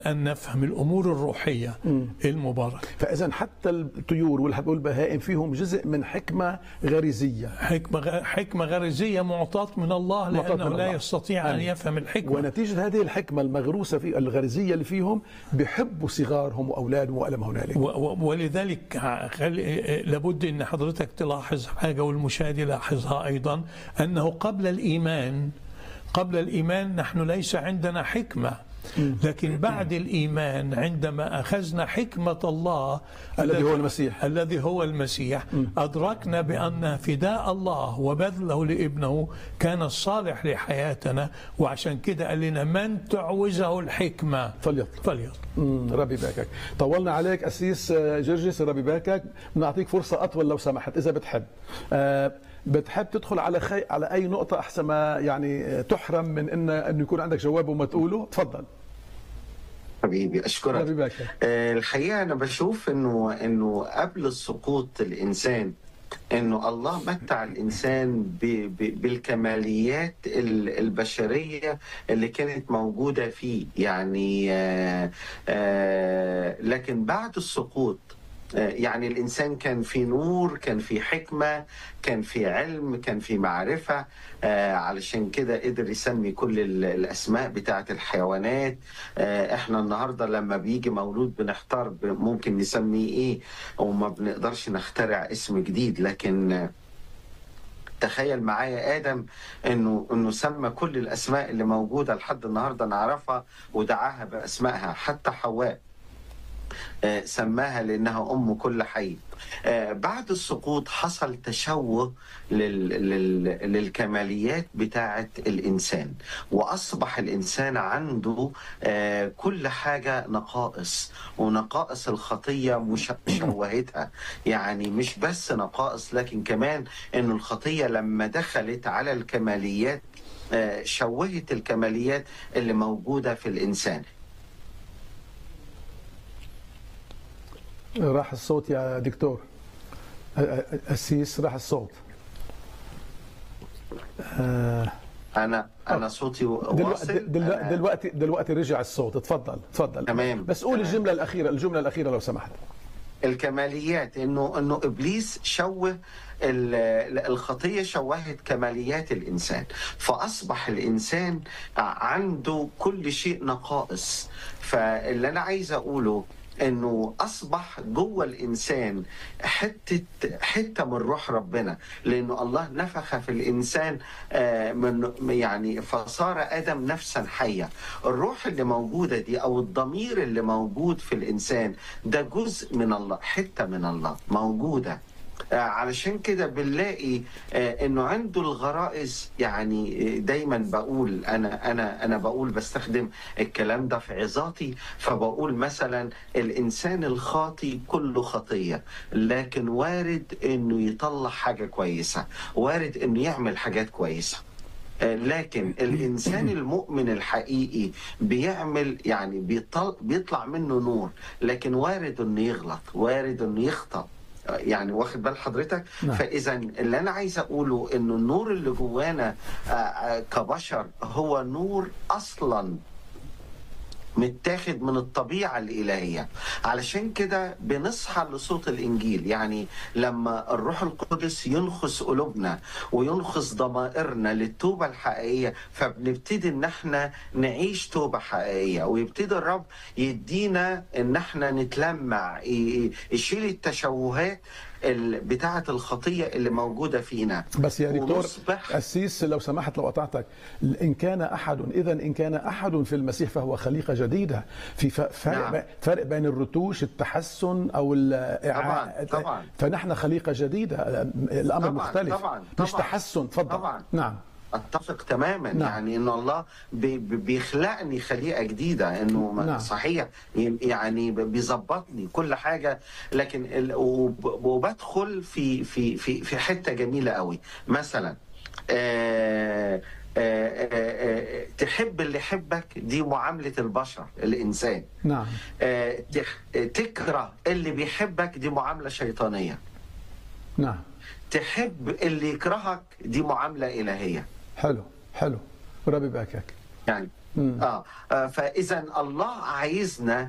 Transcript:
أن نفهم الأمور الروحية المباركة فاذا حتى الطيور والبهائم فيهم جزء من حكمه غريزيه حكمة غ- حكمة غريزية معطاة من الله معطاة لأنه من لا الله. يستطيع أن آمين. يفهم الحكمة ونتيجه هذه الحكمه المغروسه في الغريزيه اللي فيهم بيحبوا صغارهم واولادهم ولا ما هنالك و- و- ولذلك ع- خل- لابد ان حضرتك تلاحظ حاجه والمشاهد يلاحظها ايضا انه قبل الايمان قبل الايمان نحن ليس عندنا حكمه لكن بعد الايمان عندما اخذنا حكمه الله الذي هو المسيح. الذي هو المسيح ادركنا بان فداء الله وبذله لابنه كان الصالح لحياتنا وعشان كده قال لنا من تعوزه الحكمه فليطلب فليطلب مم، ربي باكك طولنا عليك أسيس آه، جرجس ربي باكك بنعطيك فرصة أطول لو سمحت إذا بتحب آه، بتحب تدخل على خي... على أي نقطة أحسن ما يعني آه، تحرم من إن إنه يكون عندك جواب وما تقوله تفضل حبيبي اشكرك ربي باكك آه، الحقيقه انا بشوف انه انه قبل السقوط الانسان انه الله متع الانسان ب- ب- بالكماليات ال- البشريه اللي كانت موجوده فيه يعني آه، آه، لكن بعد السقوط آه، يعني الانسان كان في نور كان في حكمه كان في علم كان في معرفه آه، علشان كده قدر يسمي كل ال- الاسماء بتاعه الحيوانات آه، احنا النهارده لما بيجي مولود بنحتار ب- ممكن نسميه ايه وما بنقدرش نخترع اسم جديد لكن آه، تخيل معايا ادم انه انه سمى كل الاسماء اللي موجوده لحد النهارده نعرفها ودعاها باسمائها حتى حواء آه، سماها لانها ام كل حي آه، بعد السقوط حصل تشوه لل... لل... للكماليات بتاعه الانسان واصبح الانسان عنده آه، كل حاجه نقائص ونقائص الخطيه مش... شوهتها يعني مش بس نقائص لكن كمان ان الخطيه لما دخلت على الكماليات آه، شوهت الكماليات اللي موجوده في الانسان راح الصوت يا دكتور آه، آه، أسيس راح الصوت آه، انا انا صوتي دلوقتي واصل دلوقتي أنا- دلوقتي, دلوقتي رجع الصوت تفضل تفضل تمام. بس قول تمام. الجملة الأخيرة الجملة الأخيرة لو سمحت الكماليات انه انه ابليس شوه ال- الخطيه شوهت كماليات الانسان فاصبح الانسان عنده كل شيء نقائص فاللي انا عايز اقوله انه اصبح جوه الانسان حته حته من روح ربنا لانه الله نفخ في الانسان آه، من يعني فصار ادم نفسا حيه الروح اللي موجوده دي او الضمير اللي موجود في الانسان ده جزء من الله حته من الله موجوده آه، علشان كده بنلاقي آه، انه عنده الغرائز يعني آه، دايما بقول انا انا انا بقول بستخدم الكلام ده في عظاتي فبقول مثلا الانسان الخاطي كله خطيه لكن وارد انه يطلع حاجه كويسه وارد انه يعمل حاجات كويسه آه، لكن الانسان المؤمن الحقيقي بيعمل يعني بيطل بيطلع منه نور لكن وارد انه يغلط وارد انه يخطأ آه، يعني واخد بال حضرتك نعم. فاذا اللي انا عايز اقوله انه النور اللي جوانا آه، آه، كبشر هو نور اصلا متاخد من الطبيعة الإلهية علشان كده بنصحى لصوت الإنجيل يعني لما الروح القدس ينخس قلوبنا وينخس ضمائرنا للتوبة الحقيقية فبنبتدي إن احنا نعيش توبة حقيقية ويبتدي الرب يدينا إن احنا نتلمع ي- ي- يشيل التشوهات ال- بتاعة الخطية اللي موجودة فينا بس يا دكتور ونصبح أسيس لو سمحت لو قطعتك إن كان أحد إذا إن كان أحد في المسيح فهو خليقة جديدة في ف- فرق نعم. نعم. فرق بين الرتوش التحسن أو الإعادة طبعاً، طبعاً. فنحن خليقة جديدة الأمر طبعاً، مختلف طبعاً، مش طبعاً. تحسن تفضل طبعاً. نعم اتفق تماما نعم. نعم. يعني انه الله بي بي- بيخلقني خليقه جديده انه نعم. نعم. صحيح يعني بيظبطني كل حاجه لكن ال- وب- وبدخل في في في في حته جميله قوي مثلا آه آه آه آه تحب اللي يحبك دي معامله البشر الانسان نعم آه تخ- تكره اللي بيحبك دي معامله شيطانيه نعم تحب اللي يكرهك دي معامله الهيه حلو حلو ربي باكك يعني اه آه، فاذا الله عايزنا